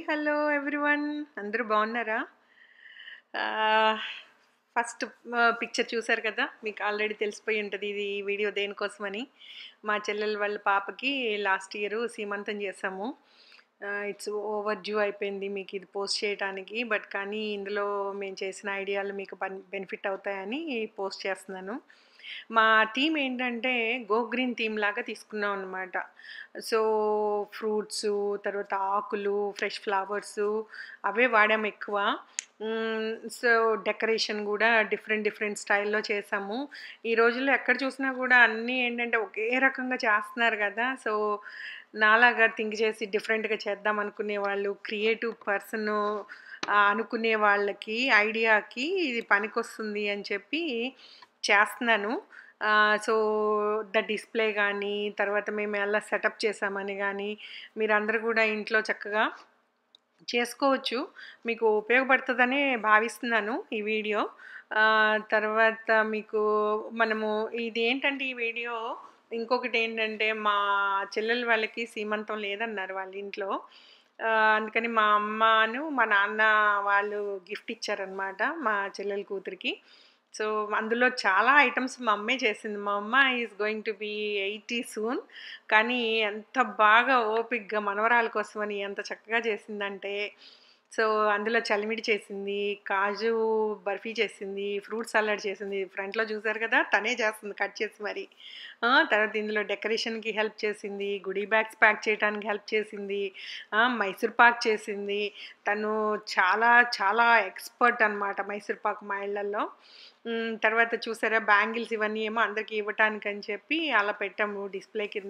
Hello everyone అందరూ బాగున్నారా ఆహ్, ఫస్ట్ ఆహ్, పిక్చర్ చూసారు కదా! మీకు ఆల్రెడీ తెలిసిపోయి ఉంటది ఇది ఈ వీడియో దేనికోసమని. మా చెల్లెలు వాళ్ళ పాపకి లాస్ట్ ఇయర్ సీమంతం చేశాము. ఆహ్, ఇట్స్ ఓవర్ డ్యూ అయిపోయింది మీకు ఇది పోస్ట్ చేయటానికి. బట్ కానీ ఇందులో మేము చేసిన ఐడియాలు మీకు బన్ బెనిఫిట్ అవుతాయని పోస్ట్ చేస్తున్నాను. మా థీమ్ ఏంటంటే గో గ్రీన్ థీమ్ లాగా తీసుకున్నాం అనమాట. సో, ఫ్రూట్సు, తర్వాత ఆకులు, ఫ్రెష్ ఫ్లవర్సు అవే వాడాము ఎక్కువ. హ్మ్. సో, డెకరేషన్ గూడా డిఫరెంట్ డిఫరెంట్ స్టైల్‌లో చేశాము. ఈ రోజుల్లో ఎక్కడ చూసినా కూడా అన్నీ ఏంటంటే ఒకే రకంగా చేస్తున్నారు గదా! సో, నాలాగా థింక్ చేసి డిఫరెంట్‌గా చేద్దాం అనుకునే వాళ్ళు, క్రియేటివ్ పర్సను ఆహ్, అనుకునే వాళ్ళకి ఐడియాకి ఇది పనికొస్తుంది అని చెప్పి చేస్తున్నాను. ఆహ్, సో, ద డిస్‌ప్లే గానీ, తర్వాత మేము ఎలా సెటప్ చేశామని గానీ, మీరందరూ గూడా ఇంట్లో చక్కగా చేసుకోవచ్చు. మీకు ఉపయోగపడుతదనే భావిస్తున్నాను ఈ వీడియో. ఆహ్, తర్వాత మీకు మనము ఇదేంటంటే ఈ వీడియో ఇంకొకటేంటంటే మా చెల్లెలు వాళ్ళకి సీమంతం లేదన్నారు వాళ్ళ ఇంట్లో. ఆహ్, అందుకని మా అమ్మను, మా నాన్న వాళ్ళు గిఫ్ట్ ఇచ్చారనమాట మా చెల్లెల కూతురికి. సో, అందులో చాలా ఐటెమ్స్ మా అమ్మే చేసింది. మా అమ్మ is going to be 80 soon. కానీ ఎంత బాగా ఓపికగా మనవరాల కోసమని ఎంత చక్కగా చేసిందంటే, సో, అందులో చలిమిడి చేసింది, కాజు బర్ఫీ చేసింది, ఫ్రూట్ సలాడ్ చేసింది. ఫ్రంట్‌లో చూసారు కదా! తనే చేస్తుంది కట్ చేసి మరి. ఆ! తర్వాత ఇందులో డెకరేషన్‌కి హెల్ప్ చేసింది, గుడీ బ్యాగ్స్ ప్యాక్ చేయటానికి హెల్ప్ చేసింది, ఆ! మైసూర్ పాక్ చేసింది. తను చాలా చాలా ఎక్స్‌పర్ట్ అనమాట మైసూర్ పాక్ మా ఇళ్ళల్లో. హ్మ్. తర్వాత చూసారా బ్యాంగిల్స్ ఇవన్నీ ఏమో అందరికి ఇవ్వటానికని చెప్పి అలా పెట్టాము డిస్‌ప్లే కింద.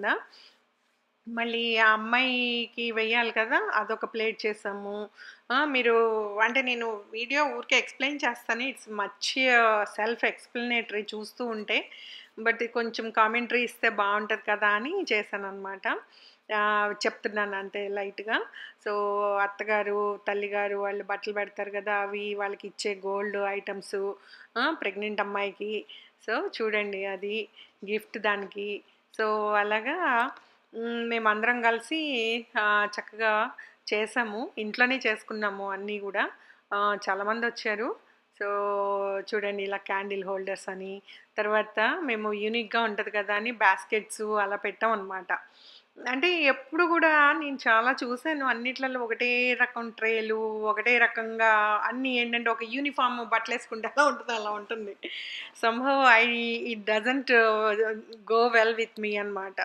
మళ్ళీ ఆ అమ్మాయికి వెయ్యాలి కదా! అదొక ప్లేట్ చేసాము. ఆ! మీరు అంటే నేను వీడియో ఊరికే ఎక్స్‌ప్లెయిన్ చేస్తాను. ఇట్స్ మచ్ సెల్ఫ్ ఎక్స్‌ప్లనేటరీ చూస్తూ ఉంటే. బట్ కొంచెం కామెంటరీ ఇస్తే బావుంటది కదా! అని చేశాననమాట. ఆహ్, చెప్తున్నాను అంతే లైట్‌గా. సో, అత్తగారు, తల్లిగారు వాళ్ళు బట్టలు పెడతారు కదా! అవి వాళ్ళకిచ్చే గోల్డ్ ఐటెమ్సు, ఆ! ప్రెగ్నెంట్ అమ్మాయికి. సో, చూడండి అది గిఫ్ట్ దానికి. సో, అలాగా హ్మ్. మేమందరం కలిసి ఆహ్, చక్కగా చేశాము. ఇంట్లోనే చేసుకున్నాము అన్నీ గూడా. ఆహ్, చాలామందొచ్చారు. సో, చూడండి ఇలా క్యాండిల్ హోల్డర్స్ అని, తర్వాత మేము యూనిక్‌గా ఉంటది కదా! అని బాస్కెట్సు అలా పెట్టామనమాట. అంటే ఎప్పుడు గూడా నేను చాలా చూసాను అన్నిట్లలో ఒకటే రకం ట్రేలు, ఒకటే రకంగా అన్నీ ఏంటంటే ఒక యూనిఫార్మ్ బట్టలేసుకుంటే ఎలా ఉంటదో అలా ఉంటుంది. Somehow I it doesn't go well with me అనమాట.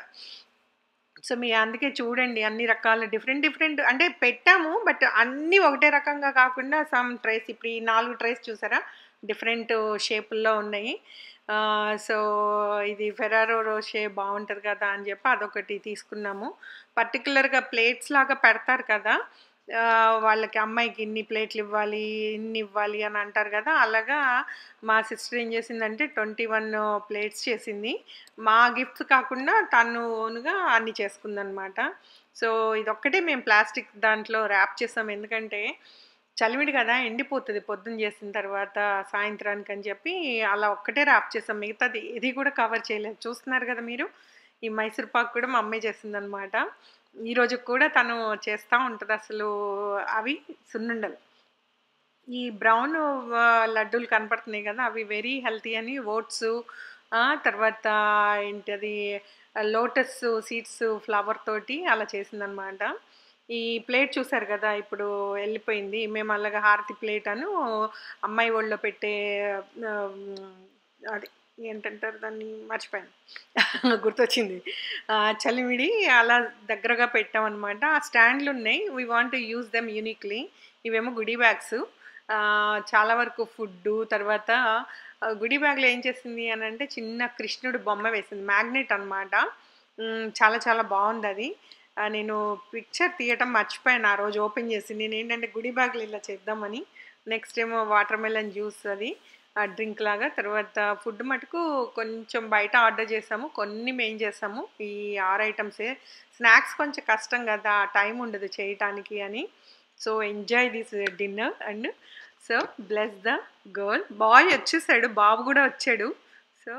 సో, మీ అందుకే చూడండి అన్ని రకాల డిఫరెంట్ డిఫరెంట్ అంటే పెట్టాము. బట్ అన్నీ ఒకటే రకంగా కాకుండా సమ్ ట్రేస్ ఇప్పుడు ఈ 4 ట్రేస్ చూసారా? డిఫరెంట్ షేపుల్లో ఉన్నాయి. ఆహ్, సో, ఇది ఫెరారో రోషే బావుంటది కదా! అని చెప్పి అదొకటి తీసుకున్నాము. పర్టిక్యులర్‌గా ప్లేట్స్ లాగా పెడతారు కదా! ఆహ్, వాళ్ళకి అమ్మాయికి ఇన్ని ప్లేట్లివ్వాలి, ఇన్ని ఇవ్వాలి అని అంటారు కదా! అలాగా మా సిస్టర్ ఏం చేసిందంటే 21 ప్లేట్స్ చేసింది. మా గిఫ్ట్స్ కాకుండా తను ఓన్‌గా అన్ని చేసుకుందనమాట. సో, ఇదొక్కటే మేము ప్లాస్టిక్ దాంట్లో ర్యాప్ చేసాం. ఎందుకంటే చలివిడి కదా! ఎండిపోతది పొద్దున చేసిన తర్వాత సాయంత్రానికని చెప్పి అలా ఒక్కటే ర్యాప్ చేసాం. మిగతాది ఏది కూడా కవర్ చేయలేదు. చూస్తున్నారు కదా మీరు. ఈ మైసూర్ పాక్ కూడా మా అమ్మే చేసిందనమాట. ఈ రోజుకి కూడా తను చేస్తా ఉంటది అసలు అవి సున్నుండలు. ఈ బ్రౌన్ ఆహ్, లడ్డూలు కనపడుతున్నాయి కదా! అవి వెరీ హెల్తీ అని ఓట్సు ఆ! తర్వాత ఏంటది లోటస్ సీడ్స్ ఫ్లవర్ తోటి అలా చేసిందనమాట. ఈ ప్లేట్ చూసారు కదా! ఇప్పుడు ఎళ్ళిపోయింది. మేము అలాగా హారతి ప్లేట్ అను అమ్మాయి ఒళ్ళో పెట్టే ఆహ్, అది ఏంటంటారు దాన్ని మర్చిపోయాను. గుర్తొచ్చింది. ఆహ్, చలివిడి అలా దగ్గరగా పెట్టామనమాట. ఆ స్టాండ్‌లున్నాయి. We want to use them uniquely. ఇవేమో గుడీ బ్యాగ్సు. ఆహ్, చాలా వరకు ఫుడ్డు తర్వాత ఆహ్, గుడీ బ్యాగ్‌లో ఏం చేసింది అనంటే చిన్న కృష్ణుడు బొమ్మ వేసింది. మ్యాగ్నెట్ అనమాట. హ్మ్. చాలా చాలా బావుందది. ఆహ్, నేను పిక్చర్ తీయటం మర్చిపోయాను ఆ రోజు ఓపెన్ చేసి. నేనేంటంటే గుడీ బ్యాగ్‌లో ఇలా చేద్దామని. నెక్స్ట్ ఏమో వాటర్ మెలన్ జ్యూస్ అది ఆహ్, డ్రింక్ లాగా. తర్వాత ఫుడ్ మటుకు కొంచెం బయట ఆర్డర్ చేసాము. కొన్ని మేము చేసాము. ఈ 6 ఐటెమ్సే. స్నాక్స్ కొంచెం కష్టం కదా! టైం ఉండదు చేయటానికి అని. So, enjoy this dinner and so, bless the girl. Boy వచ్చేసాడు. బాబు కూడా వచ్చాడు. సో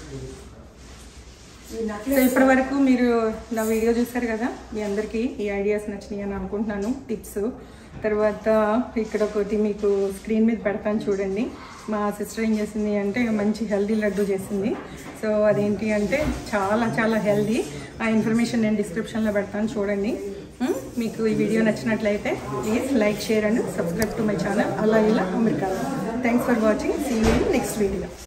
సో ఇప్పటి వరకు మీరు నా వీడియో చూసారు కదా మీ అందరికీ ఈ ఐడియాస్ నచ్చినాయి అని అనుకుంటున్నాను టిప్స్ తర్వాత ఇక్కడ ఒకటి మీకు స్క్రీన్ మీద పెడతాను చూడండి మా సిస్టర్ ఏం చేసింది అంటే మంచి హెల్దీ లడ్డు చేసింది సో అదేంటి అంటే చాలా చాలా హెల్దీ ఆ ఇన్ఫర్మేషన్ నేను డిస్క్రిప్షన్లో పెడతాను చూడండి ఉమ్, మీకు ఈ వీడియో నచ్చినట్లయితే please like share and subscribe to my channel అలా ఇలా America thanks for watching see you next video